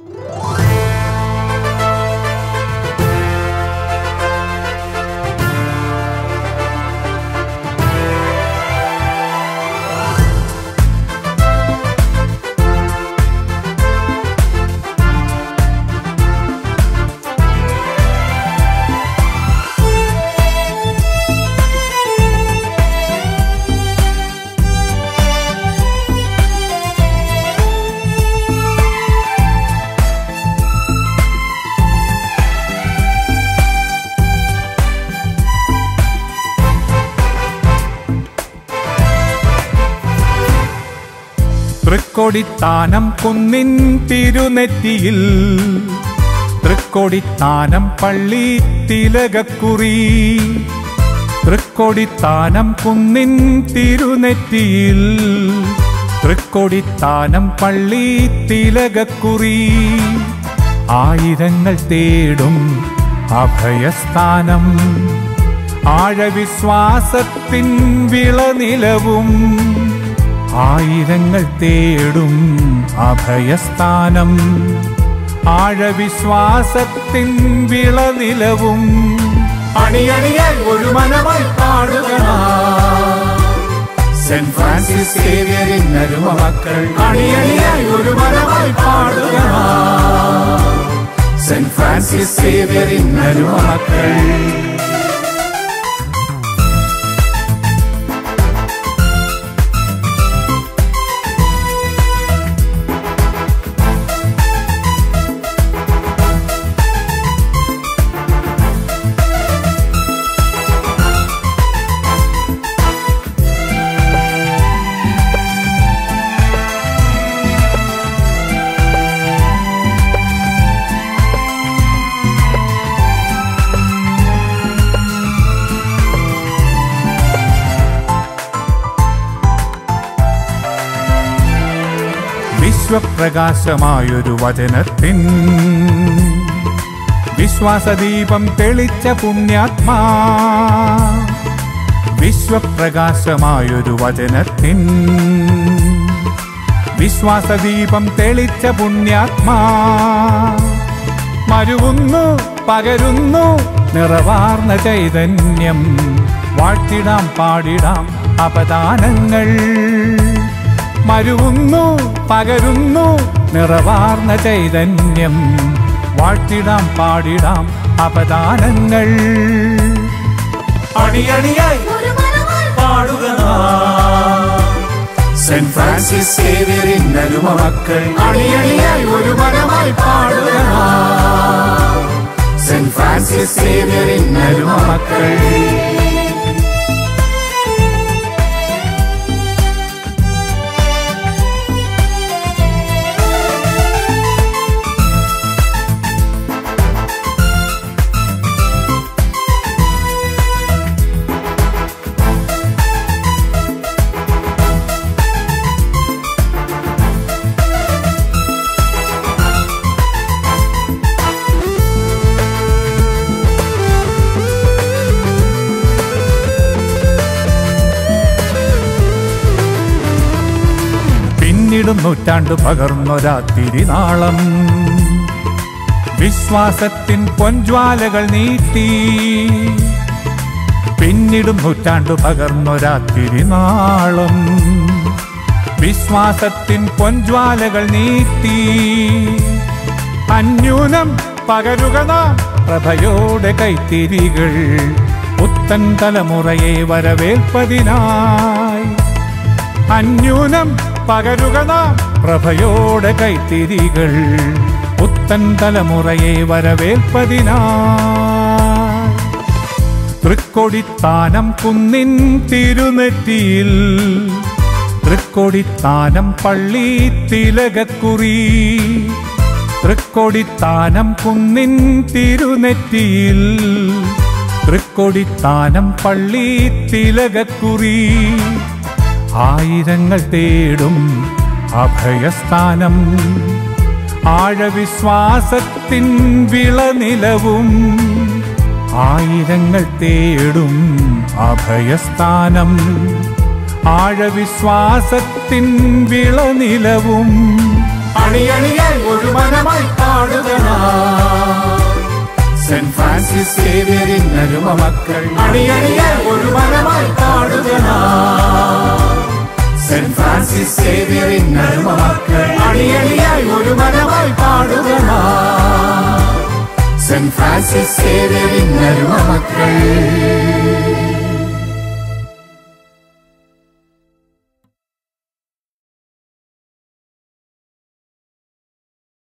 തൃക്കൊടിത്താനം കുന്നിൻ തിരുനെറ്റിയിൽ തൃക്കൊടിത്താനം പള്ളി തിലകക്കുറി തൃക്കൊടിത്താനം കുന്നിൻ തിരുനെറ്റിയിൽ തൃക്കൊടിത്താനം പള്ളി തിലകക്കുറി ആയിരങ്ങൾ തേടും അഭയസ്ഥാനം ആഴവിശ്വാസത്തിൻ വിളനിലവും ആയിരങ്ങൾ തേടും അഭയസ്ഥാനം ആഴവിശ്വാസത്തിൻ വിളനിലവും അണിയണിയായി ഒരു മനമായി പാടുക സെന്റ് ഫ്രാൻസിസ് സേവിയറിൻ അരുമ മക്കൾ അണിയണിയായി ഒരു മനമായി പാടുക സെന്റ് ഫ്രാൻസിസ് സേവിയറിൻ അരുമ മക്കൾ വിശ്വപ്രകാശമായൊരു വചനത്തിൻ വിശ്വാസദീപം തെളിച്ച പുണ്യാത്മാ വിശ്വപ്രകാശമായൊരു വചനത്തിൻ വിശ്വാസദീപം തെളിച്ച പുണ്യാത്മാ മരുവുന്നു പകരുന്നു നിറവാർന്ന ചൈതന്യം വാഴ്ത്തിടാം പാടിടാം അപദാനങ്ങൾ മരുവുന്നു പകരുന്നു നിറവാർന്ന ചൈതന്യം വാഴ്ത്തിടാം പാടിടാം അപദാനങ്ങൾ അണിയണിയായി ഒരു മനമായി പാടുക സെന്റ് ഫ്രാൻസിസ് സേവിയറിൻ അരുമ മക്കൾ അണിയണിയായി ഒരു മനമായി പാടുക സെന്റ് ഫ്രാൻസിസ് സേവിയറിൻ അരുമ മക്കൾ പിന്നിടും നൂറ്റാണ്ടു പകർന്നൊരാ തിരിനാളം വിശ്വാസത്തിൻ പൊൻജ്വാലകൾ നീട്ടി പിന്നിടും നൂറ്റാണ്ടു പകർന്നൊരാ തിരിനാളം വിശ്വാസത്തിൻ പൊൻജ്വാലകൾ നീട്ടി അന്യൂനം പകരുക നാം പ്രഭയോടെ കൈത്തിരികൾ പുത്തൻ തലമുറയെ വരവേൽപ്പതിനായി അന്യൂനം പകരുക നാം പ്രഭയോടെ കൈത്തിരികൾ പുത്തൻ തലമുറയെ വരവേൽപ്പതിനായി തൃക്കൊടിത്താനം കുന്നിൻ തിരുനെറ്റിയിൽ തൃക്കൊടിത്താനം പള്ളി തിലകക്കുറി തൃക്കൊടിത്താനം കുന്നിൻ തിരുനെറ്റിയിൽ തൃക്കൊടിത്താനം പള്ളി തിലകക്കുറി ആയിരങ്ങൾ തേടും അഭയസ്ഥാനം ആഴവിശ്വാസത്തിൻ വിളനിലവും ആയിരങ്ങൾ തേടും അഭയസ്ഥാനം ആഴവിശ്വാസത്തിൻ വിളനിലവും അണിയണിയായി ഒരു മനമായി പാടുക നാം. സെന്റ് ഫ്രാൻസിസ് സേവ്യറിൻ അരുമ മക്കൾ അണിയണിയായി ഒരു മനമായി പാടുക നാം. സെന്റ് ഫ്രാൻസിസ് സേവ്യറിൻ അരുമ മക്കൾ അണിയണിയായി ഒരു മനമായി പാടുക നാം. സെന്റ് ഫ്രാൻസിസ് സേവ്യറിൻ അരുമ മക്കൾ